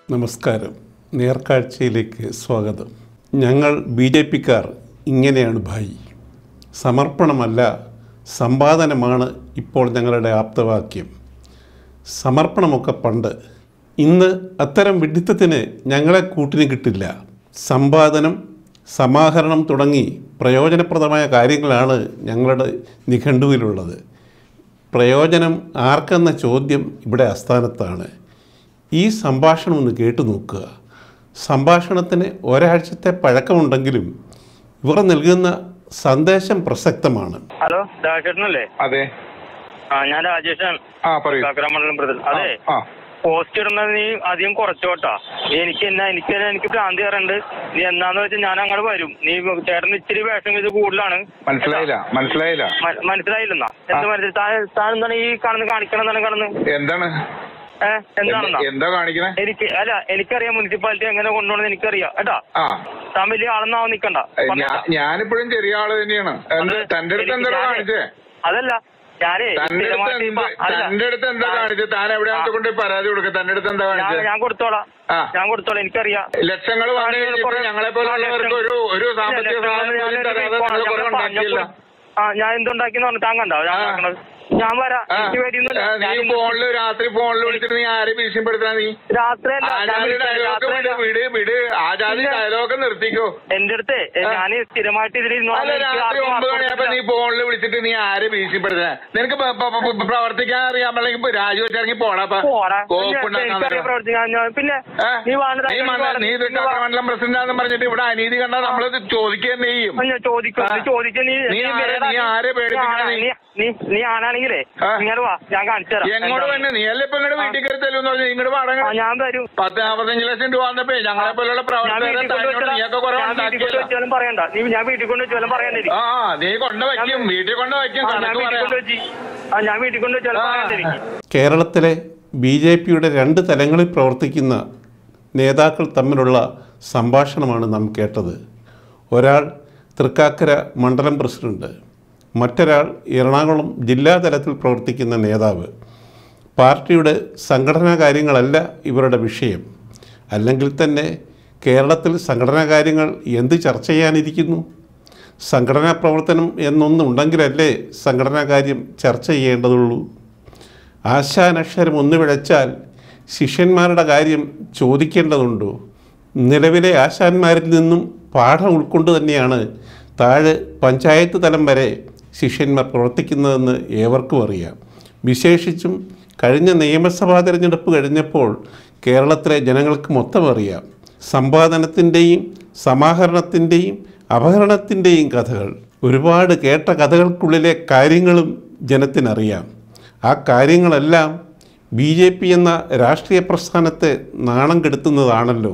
നമസ്കാരം നേർക്കാഴ്ചയിലേക്ക് സ്വാഗതം ഞങ്ങൾ ബി ജെ പിക്കാർ ഇങ്ങനെയാണ് ഭായി സമർപ്പണമല്ല സമ്പാദനമാണ് ഇപ്പോൾ ഞങ്ങളുടെ ആപ്തവാക്യം സമർപ്പണമൊക്കെ പണ്ട് ഇന്ന് അത്തരം വിഡിത്തത്തിന് ഞങ്ങളെ കൂട്ടിന് കിട്ടില്ല സമ്പാദനം സമാഹരണം തുടങ്ങി പ്രയോജനപ്രദമായ കാര്യങ്ങളാണ് ഞങ്ങളുടെ നിഘണ്ടുവിലുള്ളത് പ്രയോജനം ആർക്കെന്ന ചോദ്യം ഇവിടെ അസ്ഥാനത്താണ് ഈ സംഭാഷണം ഒന്ന് കേട്ടു നോക്കുക സംഭാഷണത്തിന് ഒരാഴ്ചത്തെ പഴക്കമുണ്ടെങ്കിലും ഇവർ നൽകുന്ന സന്ദേശം പ്രസക്തമാണ് ഹലോ രാജേട്ടനല്ലേ അതെ ആ ഞാൻ രാജേഷാണ് ആ പറയൂ കാക്കരമണ്ഡലം ബ്രദർ അതെ ആ പോസ്റ്റ് ഇടുന്നത് നീ അധികം കുറച്ചോട്ടാ നീ എനിക്ക് എന്നാ എനിക്ക് എന്നാ എനിക്ക് ഭ്രാന്തി കയറുണ്ട് നീ എന്നാന്ന് വെച്ചാൽ ഞാൻ അങ്ങോട്ട് വരും നീ ചേട്ടൻ ഇച്ചിരി വേഷം ഇത് കൂടുതലാണ് മനസ്സിലായില്ല മനസ്സിലായില്ല മ- മനസ്സിലായില്ലെന്നാ എന്ത് മനസ്സിലായി താൻ താൻ എന്താണ് ഈ കാണുന്ന കാണിക്കണം എന്താണ് കാണുന്നത് എന്താണ് ഏഹ് എന്താണെന്നാ എന്താ കാണിക്കണേ എനിക്ക് അല്ല എനിക്കറിയാം മുനിസിപ്പാലിറ്റി എങ്ങനെ കൊണ്ടുപോകണമെന്ന് എനിക്കറിയാം കേട്ടാ ആ താൻ വലിയ ആളെന്നാവും നിക്കണ്ട ഏ, പറഞ്ഞോ. ഞാ- ഞാനിപ്പോഴും ചെറിയ ആള് തന്നെയാണ് എന്ത് അത് തന്റെ അടുത്ത് എനിക്ക് എന്താ ഞാനേ- കാണിച്ചേ അതല്ല ഞാനേ തന്റെ അടുത്ത് സ്ഥിരമായിട്ട് ഈ എന്ത് പ- അല്ല, തന്റെ അടുത്ത് എന്താ ഞാൻ- കാണിച്ചത് താൻ എവിടെയാണ് കൊണ്ട് പരാതി കൊടുക്കുക തന്റെ അടുത്ത് എന്താ ഞാൻ കാണിച്ചത് ഞാൻ കൊടുത്തോളാം ആ. ഞാൻ കൊടുത്തോളാം എനിക്കറിയാം ലക്ഷങ്ങൾ വന്നു കഴിഞ്ഞപ്പോ ഞങ്ങളെ പോലുള്ളവർക്ക് ഒരു ഒരു സാമ്പത്തിക സഹായം പോലും തരാതെ നിങ്ങൾ കുറെ ഉണ്ടാക്കിയില്ല ആ ഞാൻ എന്തുണ്ടാക്കിന്ന് പറഞ്ഞു താൻ കണ്ടോ ഞാൻ ആ. ഉണ്ടാക്കണത് ഞാൻ വരാം ആ, എനിക്ക് പേടിയൊന്നുമില്ല ആ, നീ ഞാൻ ഫോണില് രാത്രി ഫോണിൽ വിളിച്ചിട്ട് നീ ആരെ ഭീഷണിപ്പെടുത്താ നീ രാത്രിയല്ല ഞാൻ ആജാതി വിളിച്ചത് ഡയലോഗ് രാത്രിയല്ല. വിട് വിട് വിട് ആജാതി ഇല്ല. ഡയലോഗ് നിർത്തിക്കോ എന്റെ അടുത്ത് ആ. ഞാൻ സ്ഥിരമായിട്ട് ഇതിലിരുന്നു അല്ല രാത്രി ഒമ്പത് മണിയായപ്പോ നീ ഫോണിൽ വിളിച്ചിട്ട് നീ ആരെ ഭീഷണിപ്പെടുത്തുക നിനക്ക് പ- പ- പ- പ്രവർത്തിക്കാൻ അറിയാമല്ലെങ്കിൽ രാജിവെച്ച് ഇറങ്ങി പോടാപ്പാ പോരാ കോപ്പുണ്ടാക്കാൻ എനിക്കറിയാം പ്രവർത്തിക്കാൻ ഞാൻ- പിന്നെ ഏ? നീ വാണ നീ മണ്ഡ- നീ ഇത് മണ്ഡലം പ്രസിഡന്റാന്ന് പറഞ്ഞിട്ട് ഇവിടെ അനീതി കണ്ടാൽ നമ്മളത് ചോദിക്കുകയും ചെയ്യും ഞാൻ ചോദിക്കും ആ. നീ ചോദിക്കും നീ നീ നീ ആരെ- വേറെ നീ ആരെ പേടിപ്പിക്കണ നീ നീ? നീ നീ ആണാണെങ്കിലേ ആ. ഇങ്ങോട്ട് വാ ഞാൻ കാണിച്ചു തരാം എങ്ങോട്ട് എന്താണ്. തന്നെ നീ അല്ലേ ഇപ്പൊ ഇങ്ങോട്ട് വീട്ടിൽ കയറി തരുമെന്ന് പറഞ്ഞു ഇങ്ങോട്ട് ആ പാടങ്ങൾ ഞാൻ വരും പത്ത് നാപ്പത്തഞ്ച് ലക്ഷം രൂപ വന്നപ്പോ ഞങ്ങളെ പോലുള്ള ഞാൻ പ്രവർത്തകരെ വീട്ടിൽ കൊണ്ട് തന്നോട് നീയൊക്കെ കുറെ വെച്ചാലും ഞാൻ വീട്ടിൽ കൊണ്ട് ഉണ്ടാക്കിയല്ലോ വെച്ചാലും പറയണ്ട നീ ഞാൻ വീട്ടിൽ കൊണ്ട് വെച്ചാലും പറയണ്ടേ ആ ആ, നീ കൊണ്ട് വയ്ക്കും വീട്ടിൽ കൊണ്ട് വയ്ക്കും ആ, ഞാൻ കണക്ക് വീട്ടിൽ കൊണ്ട് പറയാം വെച്ച് ആ ഞാൻ വീട്ടിൽ കൊണ്ട് വെച്ചാലും ആ. പറയണ്ടേ എനിക്ക് കേരളത്തിലെ ബി ജെ പിയുടെ രണ്ട് തലങ്ങളിൽ പ്രവർത്തിക്കുന്ന നേതാക്കൾ തമ്മിലുള്ള സംഭാഷണമാണ് നാം കേട്ടത് ഒരാൾ തൃക്കാക്കര മണ്ഡലം പ്രസിഡന്റ് മറ്റൊരാൾ എറണാകുളം ജില്ലാ തലത്തിൽ പ്രവർത്തിക്കുന്ന നേതാവ് പാർട്ടിയുടെ സംഘടനാ കാര്യങ്ങളല്ല ഇവരുടെ വിഷയം അല്ലെങ്കിൽ തന്നെ കേരളത്തിൽ സംഘടനാ കാര്യങ്ങൾ എന്ത് ചർച്ച ചെയ്യാനിരിക്കുന്നു സംഘടനാ പ്രവർത്തനം എന്നൊന്നുണ്ടെങ്കിലല്ലേ സംഘടനാ കാര്യം ചർച്ച ചെയ്യേണ്ടതുള്ളൂ ആശാനക്ഷരം ഒന്ന് പിഴച്ചാൽ ശിഷ്യന്മാരുടെ കാര്യം ചോദിക്കേണ്ടതുണ്ടോ നിലവിലെ ആശാന്മാരിൽ നിന്നും പാഠം ഉൾക്കൊണ്ട് തന്നെയാണ് താഴെ പഞ്ചായത്ത് തലം വരെ ശിഷ്യന്മാർ പ്രവർത്തിക്കുന്നതെന്ന് ഏവർക്കും അറിയാം വിശേഷിച്ചും കഴിഞ്ഞ നിയമസഭാ തിരഞ്ഞെടുപ്പ് കഴിഞ്ഞപ്പോൾ കേരളത്തിലെ ജനങ്ങൾക്ക് മൊത്തം അറിയാം സമ്പാദനത്തിൻ്റെയും സമാഹരണത്തിൻ്റെയും അപഹരണത്തിൻ്റെയും കഥകൾ ഒരുപാട് കേട്ട കഥകൾക്കുള്ളിലെ കാര്യങ്ങളും ജനത്തിനറിയാം ആ കാര്യങ്ങളെല്ലാം ബി ജെ പി എന്ന രാഷ്ട്രീയ പ്രസ്ഥാനത്തെ നാണം കെടുത്തുന്നതാണല്ലോ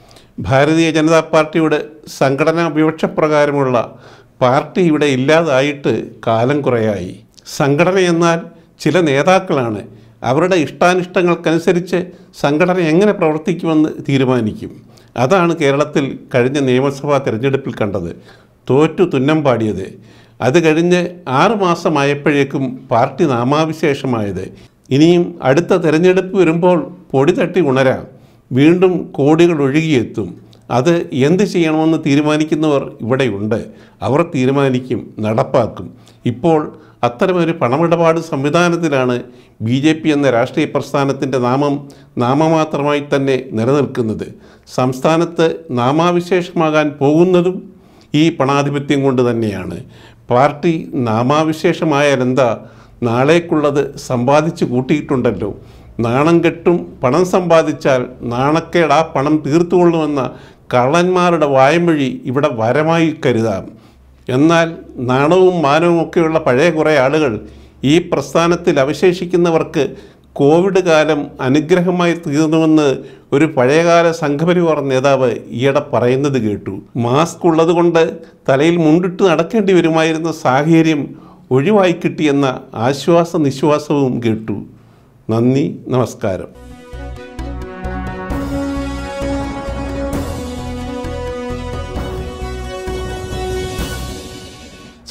ഭാരതീയ ജനതാ പാർട്ടിയുടെ സംഘടനാ വിവക്ഷപ്രകാരമുള്ള പാർട്ടി ഇവിടെ ഇല്ലാതായിട്ട് കാലം കുറയായി സംഘടന എന്നാൽ ചില നേതാക്കളാണ് അവരുടെ ഇഷ്ടാനിഷ്ടങ്ങൾക്കനുസരിച്ച് സംഘടന എങ്ങനെ പ്രവർത്തിക്കുമെന്ന് തീരുമാനിക്കും അതാണ് കേരളത്തിൽ കഴിഞ്ഞ നിയമസഭാ തിരഞ്ഞെടുപ്പിൽ കണ്ടത് തോറ്റു തുന്നം പാടിയത് അത് കഴിഞ്ഞ് ആറ് മാസമായപ്പോഴേക്കും പാർട്ടി നാമാവിശേഷമായത് ഇനിയും അടുത്ത തെരഞ്ഞെടുപ്പ് വരുമ്പോൾ പൊടി തട്ടി ഉണരാം വീണ്ടും കോടികൾ ഒഴുകിയെത്തും അത് എന്ത് ചെയ്യണമെന്ന് തീരുമാനിക്കുന്നവർ ഇവിടെയുണ്ട് അവർ തീരുമാനിക്കും നടപ്പാക്കും ഇപ്പോൾ അത്തരമൊരു പണമിടപാട് സംവിധാനത്തിലാണ് ബി ജെ പി എന്ന രാഷ്ട്രീയ പ്രസ്ഥാനത്തിൻ്റെ നാമം നാമമാത്രമായി തന്നെ നിലനിൽക്കുന്നത് സംസ്ഥാനത്ത് നാമാവിശേഷമാകാൻ പോകുന്നതും ഈ പണാധിപത്യം കൊണ്ട് തന്നെയാണ് പാർട്ടി നാമാവിശേഷമായാൽ എന്താ നാളേക്കുള്ളത് സമ്പാദിച്ചു കൂട്ടിയിട്ടുണ്ടല്ലോ നാണം കെട്ടും പണം സമ്പാദിച്ചാൽ നാണക്കേട് ആ പണം തീർത്തുകൊള്ളുമെന്ന കള്ളന്മാരുടെ വായ്മൊഴി ഇവിടെ വരമായി കരുതാം എന്നാൽ നാണവും മാനവും ഒക്കെയുള്ള പഴയ കുറേ ആളുകൾ ഈ പ്രസ്ഥാനത്തിൽ അവശേഷിക്കുന്നവർക്ക് കോവിഡ് കാലം അനുഗ്രഹമായി തീർന്നുവെന്ന് ഒരു പഴയകാല സംഘപരിവാർ നേതാവ് ഈയിടെ പറയുന്നത് കേട്ടു മാസ്ക് ഉള്ളതുകൊണ്ട് തലയിൽ മുണ്ടിട്ട് നടക്കേണ്ടി വരുമായിരുന്ന സാഹചര്യം ഒഴിവായി കിട്ടിയെന്ന ആശ്വാസ നിശ്വാസവും കേട്ടു നന്ദി നമസ്കാരം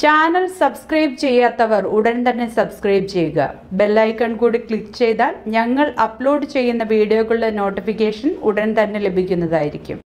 ചാനൽ സബ്സ്ക്രൈബ് ചെയ്യാത്തവർ ഉടൻ തന്നെ സബ്സ്ക്രൈബ് ചെയ്യുക ബെല്ലൈക്കൺ കൂടി ക്ലിക്ക് ചെയ്താൽ ഞങ്ങൾ അപ്ലോഡ് ചെയ്യുന്ന വീഡിയോകളുടെ നോട്ടിഫിക്കേഷൻ ഉടൻ തന്നെ ലഭിക്കുന്നതായിരിക്കും